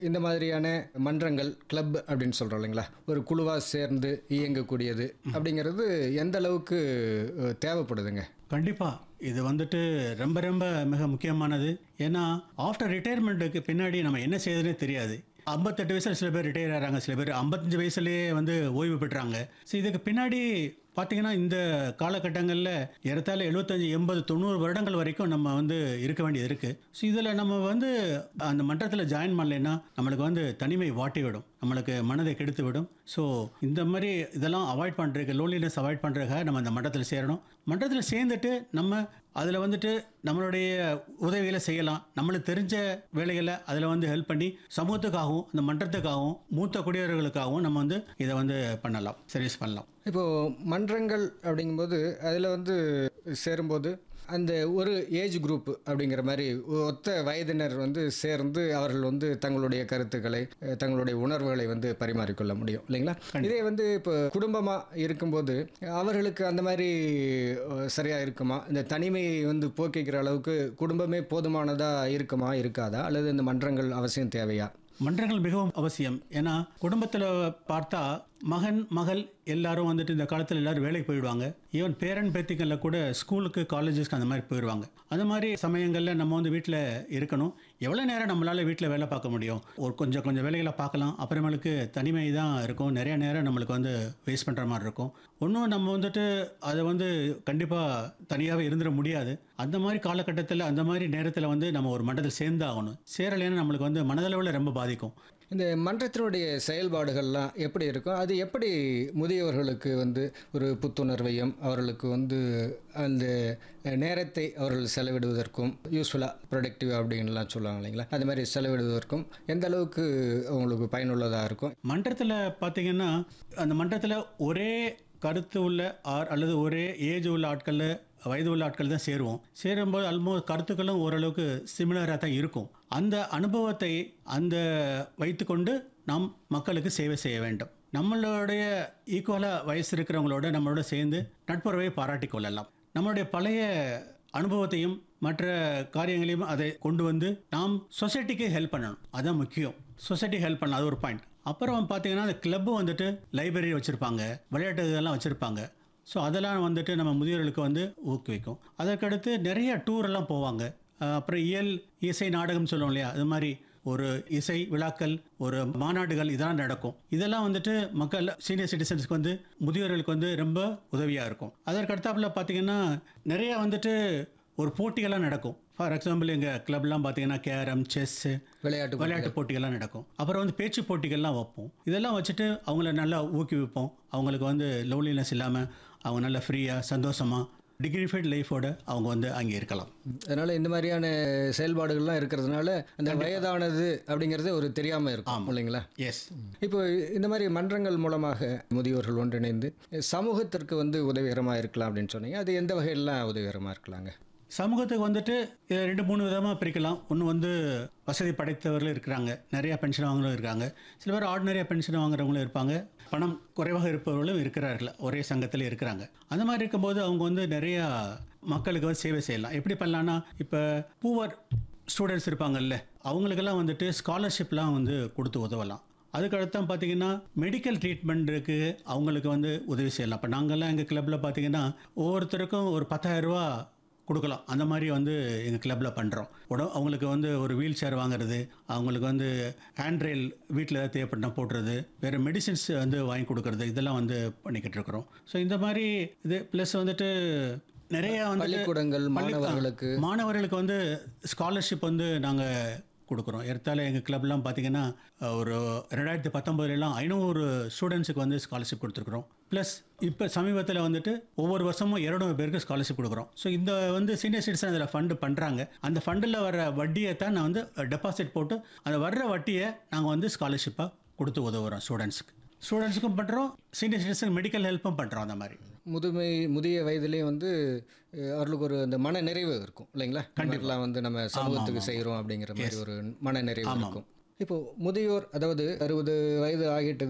இந்த மாதிரியான மன்றங்கள் கிளப் அப்படின்னு சொல்கிறோம் இல்லைங்களா ஒரு குழுவாக சேர்ந்து இயங்கக்கூடியது அப்படிங்கிறது எந்த அளவுக்கு அஹ், தேவைப்படுதுங்க கண்டிப்பாக இது வந்துட்டு ரொம்ப ரொம்ப மிக முக்கியமானது ஏன்னா ஆஃப்டர் ரிட்டையர்மெண்ட்டுக்கு பின்னாடி நம்ம என்ன செய்யறதுனே தெரியாது ஐம்பத்தெட்டு வயசில் சில பேர் ரிட்டையர் ஆகிறாங்க சில பேர் ஐம்பத்தஞ்சு வயசுலேயே வந்து ஓய்வு பெற்றாங்க ஸோ இதுக்கு பின்னாடி பார்த்தீங்கன்னா இந்த காலகட்டங்களில் ஏறத்தாழ எழுபத்தஞ்சு எண்பது தொண்ணூறு வருடங்கள் வரைக்கும் நம்ம வந்து இருக்க வேண்டியது இருக்குது ஸோ இதில் நம்ம வந்து அந்த மன்றத்தில் ஜாயின் பண்ணலைன்னா நம்மளுக்கு வந்து தனிமை வாட்டி விடும் நம்மளுக்கு மனதை கெடுத்து விடும் ஸோ இந்த மாதிரி இதெல்லாம் அவாய்ட் பண்ணுறதுக்கு லோன்லினஸ் அவாய்ட் பண்ணுறதுக்காக நம்ம அந்த மன்றத்தில் சேரணும் மன்றத்தில் சேர்ந்துட்டு நம்ம அதில் வந்துட்டு நம்மளுடைய உதவிகளை செய்யலாம் நம்மளுக்கு தெரிஞ்ச வேலைகளை அதில் வந்து ஹெல்ப் பண்ணி சமூகத்துக்காகவும் அந்த மன்றத்துக்காகவும் மூத்த குடியவர்களுக்காகவும் நம்ம வந்து இதை வந்து பண்ணலாம் சர்வீஸ் பண்ணலாம் இப்போது மன்றங்கள் அப்படிங்கும்போது அதில் வந்து சேரும்போது அந்த ஒரு ஏஜ் குரூப் அப்படிங்கிற மாதிரி ஒத்த வயதினர் வந்து சேர்ந்து அவர்கள் வந்து தங்களுடைய கருத்துக்களை அஹ், தங்களுடைய உணர்வுகளை வந்து பரிமாறிக்கொள்ள முடியும் இல்லைங்களா இதே வந்து இப்போ குடும்பமாக இருக்கும்போது அவர்களுக்கு அந்த மாதிரி அஹ், சரியா இருக்குமா இந்த தனிமையை வந்து போக்கிக்கிற அளவுக்கு குடும்பமே போதுமானதாக இருக்குமா இருக்காதா அல்லது இந்த மன்றங்கள் அவசியம் தேவையா மன்றங்கள் மிகவும் அவசியம் ஏன்னா குடும்பத்தில் பார்த்தா மகன் மகள் எல்லாரும் வந்துட்டு இந்த காலத்தில் எல்லாரும் வேலைக்கு போயிடுவாங்க ஈவன் பேரன் பேத்திகளில் கூட ஸ்கூலுக்கு காலேஜஸ்க்கு அந்த மாதிரி போயிடுவாங்க அந்த மாதிரி சமயங்களில் நம்ம வந்து வீட்டில் இருக்கணும் எவ்வளோ நேரம் நம்மளால் வீட்டில் வேலை பார்க்க முடியும் ஒரு கொஞ்சம் கொஞ்சம் வேலைகளை பார்க்கலாம் அப்புறமேலுக்கு தனிமை தான் இருக்கும் நிறைய நேரம் நம்மளுக்கு வந்து வேஸ்ட் பண்ணுற மாதிரி இருக்கும் ஒன்றும் நம்ம வந்துட்டு அதை வந்து கண்டிப்பாக தனியாகவே இருந்துட முடியாது அந்த மாதிரி காலகட்டத்தில் அந்த மாதிரி நேரத்தில் வந்து நம்ம ஒரு மண்டலத்தில் சேர்ந்தாகணும் சேரலைன்னா நம்மளுக்கு வந்து மனதளவில் ரொம்ப பாதிக்கும் இந்த மன்றத்தினுடைய செயல்பாடுகள்லாம் எப்படி இருக்கும் அது எப்படி முதியவர்களுக்கு வந்து ஒரு புத்துணர்வையும் அவர்களுக்கு வந்து அந்த நேரத்தை அவர்கள் செலவிடுவதற்கும் யூஸ்ஃபுல்லாக ப்ரொடக்டிவ் அப்படின்லாம் சொல்லுவாங்க இல்லைங்களா அது மாதிரி செலவிடுவதற்கும் எந்த அளவுக்கு அவங்களுக்கு பயனுள்ளதாக இருக்கும் மன்றத்தில் பார்த்தீங்கன்னா அந்த மன்றத்தில் ஒரே கருத்து உள்ள ஆர் அல்லது ஒரே ஏஜ் உள்ள ஆட்கள் வயது உள்ள ஆட்கள் தான் சேருவோம் சேரும்போது ஆல்மோஸ்ட் கருத்துக்களும் ஓரளவுக்கு சிமிலராக தான் இருக்கும் அந்த அனுபவத்தை அந்த வைத்துக்கொண்டு நாம் மக்களுக்கு சேவை செய்ய வேண்டும் நம்மளுடைய ஈக்குவலாக வயசு இருக்கிறவங்களோட நம்மளோட சேர்ந்து நட்புறவை பாராட்டிக் கொள்ளலாம் நம்மளுடைய பழைய அனுபவத்தையும் மற்ற காரியங்களையும் அதை கொண்டு வந்து நாம் சொசைட்டிக்கு ஹெல்ப் பண்ணணும் அதான் முக்கியம் சொசைட்டி ஹெல்ப் பண்ணலாம் அது ஒரு பாயிண்ட் அப்புறம் பார்த்தீங்கன்னா அந்த கிளப்பு வந்துட்டு லைப்ரரி வச்சுருப்பாங்க விளையாட்டு இதெல்லாம் வச்சுருப்பாங்க ஸோ அதெல்லாம் வந்துட்டு நம்ம முதியோர்களுக்கு வந்து ஊக்குவிக்கும் அதற்கடுத்து நிறைய டூர் எல்லாம் போவாங்க அஹ் அப்புறம் இயல் இசை நாடகம் சொல்லுவோம் இல்லையா அது மாதிரி ஒரு இசை விழாக்கள் ஒரு மாநாடுகள் இதெல்லாம் நடக்கும் இதெல்லாம் வந்துட்டு மக்கள் சீனியர் சிட்டிசன்ஸ்க்கு வந்து முதியோர்களுக்கு வந்து ரொம்ப உதவியாக இருக்கும் அதற்கடுத்தாப்புல பார்த்தீங்கன்னா நிறைய வந்துட்டு ஒரு போட்டிகள்லாம் நடக்கும் ஃபார் எக்ஸாம்பிள் எங்கள் கிளப்லாம் பார்த்தீங்கன்னா கேரம் செஸ்ஸு விளையாட்டு விளையாட்டு போட்டிகள்லாம் நடக்கும் அப்புறம் வந்து பேச்சு போட்டிகள்லாம் வைப்போம் இதெல்லாம் வச்சுட்டு அவங்கள நல்லா ஊக்குவிப்போம் அவங்களுக்கு வந்து லவ்லினஸ் இல்லாமல் அவங்க நல்லா ஃப்ரீயாக சந்தோஷமாக டிகிரிஃபைட் லைஃபோட அவங்க வந்து அங்கே இருக்கலாம் அதனால் இந்த மாதிரியான செயல்பாடுகள்லாம் இருக்கிறதுனால அந்த வயதானது அப்படிங்கிறது ஒரு தெரியாமல் இருக்கும் இல்லைங்களா எஸ் இப்போ இந்த மாதிரி மன்றங்கள் மூலமாக முதியோர்கள் ஒன்றிணைந்து சமூகத்திற்கு வந்து உதவிகரமாக இருக்கலாம் அப்படின்னு சொன்னீங்க அது எந்த வகையிலாம் உதவிகரமாக இருக்கலாங்க சமூகத்துக்கு வந்துட்டு இதை ரெண்டு மூணு விதமாக பிரிக்கலாம் ஒன்று வந்து வசதி படைத்தவர்களும் இருக்கிறாங்க நிறையா பென்ஷன் வாங்குறவங்களும் இருக்காங்க சில பேர் ஆர்டினரியாக பென்ஷன் வாங்குறவங்களும் இருப்பாங்க பணம் குறைவாக இருப்பவர்களும் இருக்கிறார்கள் ஒரே சங்கத்தில் இருக்கிறாங்க அந்த மாதிரி இருக்கும்போது அவங்க வந்து நிறையா மக்களுக்கு வந்து சேவை செய்யலாம் எப்படி பண்ணலான்னா இப்போ பூவர் ஸ்டூடெண்ட்ஸ் இருப்பாங்கல்ல அவங்களுக்கெல்லாம் வந்துட்டு ஸ்காலர்ஷிப்லாம் வந்து கொடுத்து உதவலாம் அதுக்கடுத்து பார்த்தீங்கன்னா மெடிக்கல் ட்ரீட்மெண்ட்டுக்கு அவங்களுக்கு வந்து உதவி செய்யலாம் இப்போ நாங்கள்லாம் எங்கள் கிளப்பில் பார்த்தீங்கன்னா ஒவ்வொருத்தருக்கும் ஒரு 10000 ரூபா கொடுக்கலாம் அந்த மாதிரி வந்து எங்கள் கிளப்பில் பண்ணுறோம் உட அவங்களுக்கு வந்து ஒரு வீல் சேர் வாங்குறது அவங்களுக்கு வந்து ஹேண்ட் ரெயில் வீட்டில் ஏதாவது தேவைப்பட்டா போட்டுறது வேறு மெடிசின்ஸ் வந்து வாங்கி கொடுக்கறது இதெல்லாம் வந்து பண்ணிக்கிட்டு இருக்கிறோம் ஸோ இந்த மாதிரி இது ப்ளஸ் வந்துட்டு நிறைய வந்து பள்ளிக்கூடங்கள் மாணவர்களுக்கு மாணவர்களுக்கு வந்து ஸ்காலர்ஷிப் வந்து நாங்கள் கொடுக்குறோம் ஏற்றால எங்கள் கிளப்லாம் பார்த்தீங்கன்னா அஹ், ஒரு ரெண்டாயிரத்தி பத்தொம்போதுலாம் ஐநூறு ஸ்டூடெண்ட்ஸுக்கு வந்து ஸ்காலர்ஷிப் கொடுத்துருக்குறோம் ப்ளஸ் இப்போ சமீபத்தில் வந்துட்டு ஒவ்வொரு வருஷமும் இரநூறு பேருக்கு ஸ்காலர்ஷிப் கொடுக்குறோம் ஸோ இந்த வந்து சீனியர் சிட்டிசன் அதில் ஃபண்டு பண்ணுறாங்க அந்த ஃபண்டில் வர வட்டியை தான் நான் வந்து டெபாசிட் போட்டு அந்த வர்ற வட்டியை நாங்கள் வந்து ஸ்காலர்ஷிப்பாக கொடுத்து உதவுறோம் ஸ்டூடெண்ட்ஸுக்கு ஸ்டூடெண்ட்ஸுக்கும் பண்ணுறோம் சீனியர் சிட்டிசன் மெடிக்கல் ஹெல்ப்பும் பண்ணுறோம் அந்த மாதிரி முதுமை முதிய வயதிலேயே வந்து அஹ், அவர்களுக்கு ஒரு அந்த மன நிறைவு இருக்கும் இல்லைங்களா கண்டிப்பாக வந்து நம்ம சமூகத்துக்கு செய்கிறோம் அப்படிங்கிற மாதிரி ஒரு மன நிறைவு இருக்கும் இப்போ முதியோர் அதாவது அறுபது வயது ஆகிட்டது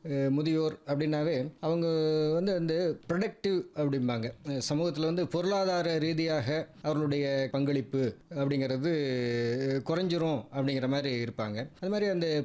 அஹ், முதியோர் அப்படின்னாவே அவங்க வந்து அந்த ப்ரொடக்டிவ் அப்படிம்பாங்க சமூகத்தில் வந்து பொருளாதார ரீதியாக அவர்களுடைய பங்களிப்பு அப்படிங்கிறது குறைஞ்சிரும் அப்படிங்கிற மாதிரி இருப்பாங்க அது மாதிரி அந்த